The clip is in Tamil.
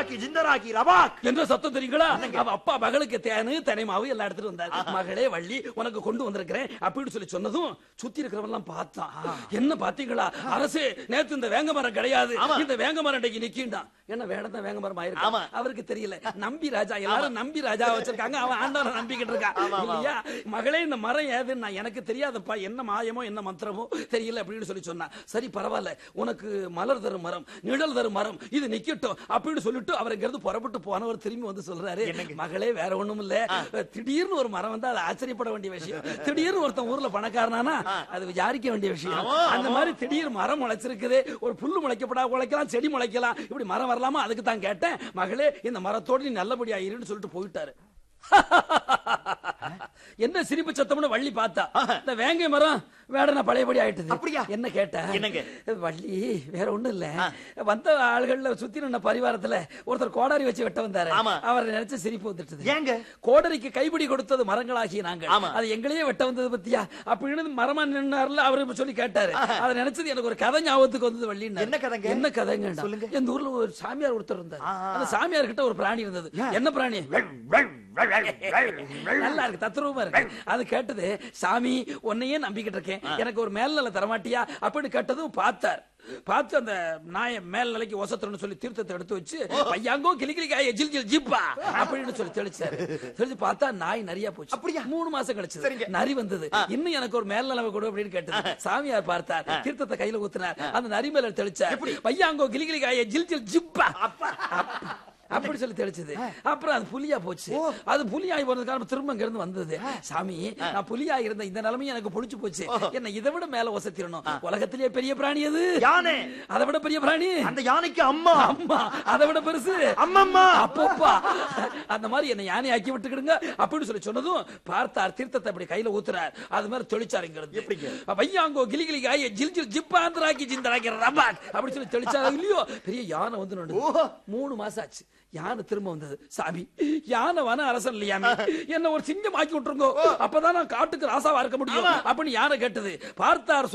அந்தராக்கி ஜிந்தராக்கி ரபாக் என்ற சத்தம் தெரியுங்களா அவ அப்பா மகளுக்கு தேனு தெனை மாவு எல்லாம் எடுத்துட்டு வந்தார் மகளே வள்ளி உனக்கு கொண்டு வந்திருக்கிறேன் அப்படின்னு சொல்லி சொன்னதும் சுத்தி இருக்கிறவன் எல்லாம் பார்த்தான் என்ன பாத்தீங்களா அரசு நேத்து இந்த வேங்க மரம் கிடையாது இந்த வேங்க மரம் இன்னைக்கு நிக்கின்றான் என்ன வேடத்தான் வேங்க மரம் ஆமா. ஆயிருக்கு அவருக்கு தெரியல நம்பி ராஜா எல்லாரும் நம்பி ராஜா வச்சிருக்காங்க அவன் ஆண்டவனை நம்பிக்கிட்டு இருக்கான் இல்லையா மகளே இந்த மரம் ஏதுன்னு நான் எனக்கு தெரியாதப்பா என்ன மாயமோ என்ன மந்திரமோ தெரியல அப்படின்னு சொல்லி சொன்னா சரி பரவாயில்ல உனக்கு மலர் தரும் மரம் நிழல் தரும் மரம் இது நிக்கட்டும் அப்படின்னு சொல்லிட்டு அவர் இங்கிருந்து புறப்பட்டு போனவர் திரும்பி வந்து சொல்றாரு மகளே வேற ஒண்ணும் இல்ல திடீர்னு ஒரு மரம் வந்தா அது ஆச்சரியப்பட வேண்டிய விஷயம் திடீர்னு ஒருத்தன் ஊர்ல பணக்காரனானா அது விசாரிக்க வேண்டிய விஷயம் அந்த மாதிரி திடீர் மரம் முளைச்சிருக்குது ஒரு புல்லு முளைக்கப்படா முளைக்கலாம் செடி முளைக்கலாம் இப்படி மரம் வரலாமா அதுக்கு தான் கேட்டேன் மகளே இந்த மரத்தோடு நீ நல்லபடியா இருன்னு சொல்லிட்டு போயிட்டாரு என்ன சிரிப்பு சத்தம்னு வள்ளி பார்த்தா இந்த வேங்கை மரம் வேடன பழையபடி ஆயிட்டுது அப்படியா? என்ன கேட்ட என்னங்க? வள்ளி வேற ஒண்ணும் இல்ல வந்த ஆள்கள்ல சுத்தி நின்ன பரிவாரத்துல ஒருத்தர் கோடாரி வச்சு வெட்ட வந்தாரு ஆமா. அவரை நினைச்சு சிரிப்பு வந்துட்டுது ஏங்க? கோடரிக்கு கைப்பிடி கொடுத்தது மரங்களாகிய நாங்கள் ஆமா. அது எங்களையே வெட்ட வந்தது பத்தியா அப்படின்னு மரமா நின்னார்ல அவரு இப்ப சொல்லி கேட்டாரு அதை நினைச்சது எனக்கு ஒரு கதை ஞாபகத்துக்கு வந்தது வள்ளி என்ன கதைங்க? என்ன கதைங்க சொல்லுங்க. எந்த ஊர்ல ஒரு சாமியார் ஒருத்தர் இருந்தார் ஆ, ஆ. அந்த சாமியார் கிட்ட ஒரு பிராணி இருந்தது என்ன பிராணி நல்லா இருக்கு தத்ரூபமா இருக்கு அது கேட்டது சாமி உன்னையே நம்பிக்கிட்டு இருக்கேன் எனக்கு ஒரு மேல்நிலை தரமாட்டியா அப்படின்னு கேட்டதும் பார்த்தார் பார்த்து அந்த நாய மேல் நிலைக்கு ஒசத்தணும்னு சொல்லி தீர்த்தத்தை எடுத்து வச்சு பையாங்கோ கிளிக்கிளிக்காய ஜில் ஜில் ஜிப்பா அப்படின்னு சொல்லி தெளிச்சாரு தெளிச்சு பார்த்தா நாய் நிறைய போச்சு அப்படியா? மூணு மாசம் கழிச்சது சரிங்க. நரி வந்தது இன்னும் எனக்கு ஒரு மேல் நிலைமை கொடு அப்படின்னு கேட்டது சாமியார் பார்த்தார் தீர்த்தத்தை கையில ஊத்தினார் அந்த நரி மேல தெளிச்சார் பையாங்கோ கிளிக்கிளிக்காய ஜில் ஜில் ஜிப்பா அப்படி சொல்லி தெளிச்சது அப்புறம் அது புலியா போச்சு அது புலியாகி போனது காரணம் திரும்ப இங்க இருந்து வந்தது சாமி நான் புலியா இருந்த இந்த நிலைமையும் எனக்கு பிடிச்சு போச்சு என்ன இதை விட மேல ஒசத்திரணும் உலகத்திலேயே பெரிய பிராணி அது யானை அதை விட பெரிய பிராணி அந்த யானைக்கு அம்மா அம்மா அதை விட பெருசு அம்மம்மா அப்பப்பா அந்த மாதிரி என்ன யானை ஆக்கி விட்டுக்கிடுங்க அப்படின்னு சொல்லி சொன்னதும் பார்த்தார் தீர்த்தத்தை அப்படி கையில ஊத்துறார் அது மாதிரி தெளிச்சார் இங்க இருந்து எப்படிங்க? வையாங்கோ கிளி கிளி காய ஜில் ஜில் ஜிப்பாந்திராக்கி ஜிந்தராக்கி ரபாக் அப்படி சொல்லி தெளிச்சாரா இல்லையோ பெரிய யானை வந்து நின்னுது. ஓஹோ. மூணு மாசம் ஆச்சு யானை திரும்ப வந்தது சாமி யானை வன அரசன் இல்லையாமே என்ன ஒரு சிங்கம் ஆக்கி விட்டுருங்கோ அப்பதான் நான் காட்டுக்கு ராசாவா இருக்க முடியும் அப்படின்னு யானை கேட்டது பார்த்தார்